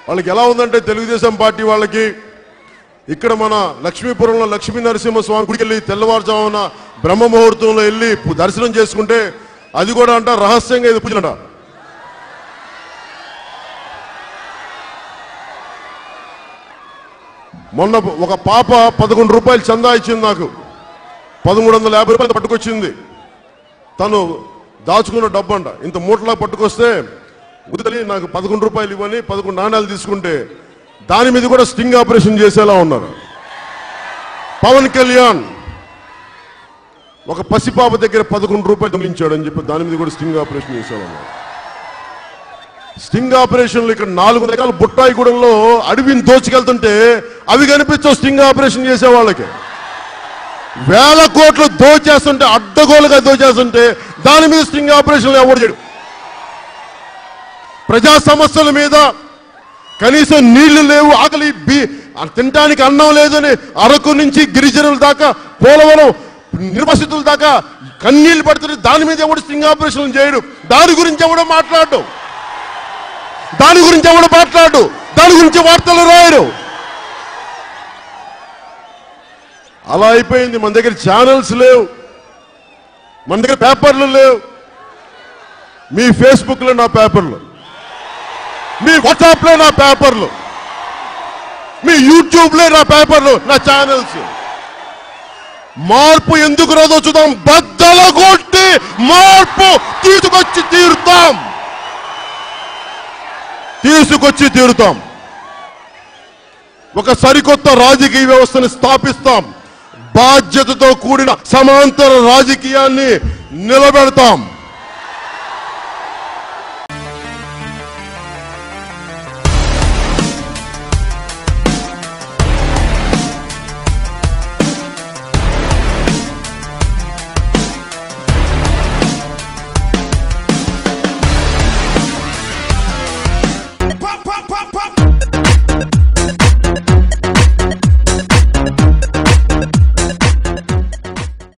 వాళ్ళకి ఎలా ఉందంటే తెలుగుదేశం పార్టీ వాళ్ళకి ఇక్కడ మన లక్ష్మీపురంలో లక్ష్మీ నరసింహస్వామి గుడికి వెళ్ళి తెల్లవారుజామున బ్రహ్మ ముహూర్తంలో వెళ్ళి పు- దర్శనం చేసుకుంటే అది కూడా అంట రహస్యంగా ఇది పూజలంట మొన్న ఒక పాప పదకొండు రూపాయలు చందా ఇచ్చింది నాకు పదమూడు వందల యాభై రూపాయలు పట్టుకొచ్చింది తను దాచుకున్న డబ్బు అంట ఇంత మూటలా పట్టుకొస్తే వదిలి నాకు పదకొండు రూపాయలు ఇవ్వని పదకొండు నాణ్యాలు తీసుకుంటే దాని మీద కూడా స్టింగ్ ఆపరేషన్ చేసేలా ఉన్నారు పవన్ కళ్యాణ్ ఒక పసిపాప దగ్గర పదకొండు రూపాయలు దొంగిలించాడు అని చెప్పి దాని మీద కూడా స్టింగ్ ఆపరేషన్ చేసేలా ఉన్నారు స్టింగ్ ఆపరేషన్లు ఇక్కడ నాలుగు రకాల బుట్టాయిగూడెంలో అడవిని దోచుకెళ్తుంటే అవి కనిపించవు స్టింగ్ ఆపరేషన్ చేసే వాళ్ళకి వేల కోట్లు దోచేస్తుంటే అడ్డగోలుగా దోచేస్తుంటే దాని మీద స్టింగ్ ఆపరేషన్లు ఎవరు చేయడు ప్రజా సమస్యల మీద కనీసం నీళ్లు లేవు ఆకలి బి తినడానికి అన్నం లేదని అరకు నుంచి గిరిజనుల దాకా పోలవరం నిర్వసితుల దాకా కన్నీళ్లు పడుతుంటే దాని మీద ఎవడు స్టింగ్ ఆపరేషన్ చేయడు దాని గురించి ఎవడో మాట్లాడు దాని గురించి ఎవడు మాట్లాడు దాని గురించి వార్తలు రాయరు అలా అయిపోయింది మన దగ్గర ఛానల్స్ లేవు మన దగ్గర పేపర్లు లేవు మీ ఫేస్బుక్ లో నా పేపర్లు మీ వాట్సాప్ లో నా పేపర్లు మీ యూట్యూబ్ లో నా పేపర్లు నా ఛానల్స్ మార్పు ఎందుకు రాదో చూద్దాం బద్దల కొట్టి మార్పు తీసుకొచ్చి తీరుతాం తీసుకొచ్చి తీరుతాం ఒక సరికొత్త రాజకీయ వ్యవస్థను స్థాపిస్తాం బాధ్యతతో కూడిన సమాంతర రాజకీయాన్ని నిలబెడతాం